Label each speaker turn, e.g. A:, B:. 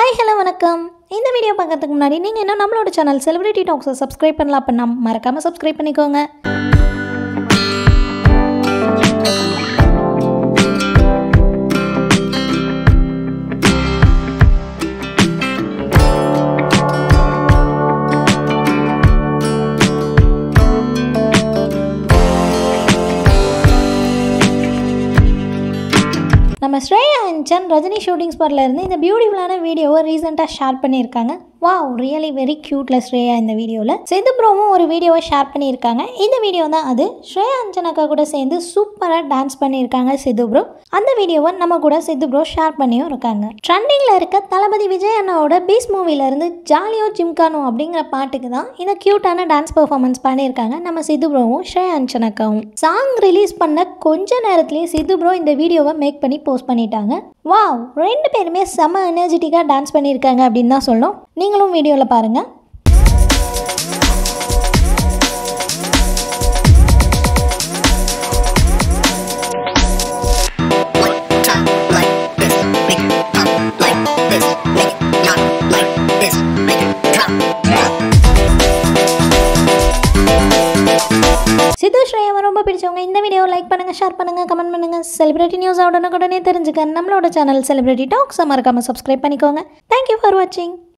A: Hi hello வணக்கம் இந்த video பார்க்கறதுக்கு முன்னாடி நீங்கள் இன்னும் நம்மளோட சேனல் செலிபிரிட்டி டாக்ஸை சப்ஸ்கிரைப் பண்ணலாம் அப்படின்னா மறக்காமல் சப்ஸ்கிரைப் பண்ணிக்கோங்க நம்ம ஸ்ரேயா அஞ்சன் ரஜினி ஷூட்டிங் ஸ்பாட்ல இருந்து இந்த பியூட்டிஃபுல்லான வீடியோவை ரீசெண்டாக ஷேர் பண்ணியிருக்காங்க வாவ் ரியலி வெரி க்யூட்ல ஸ்ரேயா இந்த வீடியோவில் சித்து ப்ரோவும் ஒரு வீடியோவை ஷேர் பண்ணியிருக்காங்க இந்த வீடியோ தான் அது ஸ்ரேயா அஞ்சன் அக்கா கூட சேர்ந்து சூப்பராக டான்ஸ் பண்ணியிருக்காங்க சித்து ப்ரோ அந்த வீடியோவை நம்ம கூட சித்து ப்ரோ ஷேர் பண்ணியும் இருக்காங்க ட்ரெண்டிங்கில் இருக்க தளபதி விஜய் அண்ணாவோட பீஸ் மூவிலேருந்து ஜாலியோ ஜிம்கானோ அப்படிங்கிற பாட்டுக்கு தான் இந்த க்யூட்டான டான்ஸ் பெர்ஃபார்மன்ஸ் பண்ணியிருக்காங்க நம்ம சித்து ப்ரோவும் ஸ்ரேயா அஞ்சன் அக்காவும் சாங் ரிலீஸ் பண்ண கொஞ்ச நேரத்திலேயே சித்து ப்ரோ இந்த வீடியோவை மேக் பண்ணி போஸ்ட் பண்ணிட்டாங்க வாவ் ரெண்டு பேருமே செம்ம எனர்ஜெட்டிக்காக டான்ஸ் பண்ணியிருக்காங்க அப்படின்னு தான் சொல்லணும் நீங்களும் வீடியோவில் பாருங்கள்
B: One time like this, make it pop like this, make it not like this, make it drop.
A: சித்து ஸ்ரேயாவை ரொம்ப பிடிச்சவங்க இந்த வீடியோ லைக் பண்ணுங்கள் ஷேர் பண்ணுங்கள் கமெண்ட் பண்ணுங்கள் செலிபிரிட்டி நியூஸ் உடனுக்குடனே தெரிஞ்சுக்க நம்மளோட சேனல் செலிபிரிட்டி டாக்ஸை மறக்காமல் சப்ஸ்கிரைப் பண்ணிக்கோங்க தேங்க்யூ ஃபார் வாட்சிங்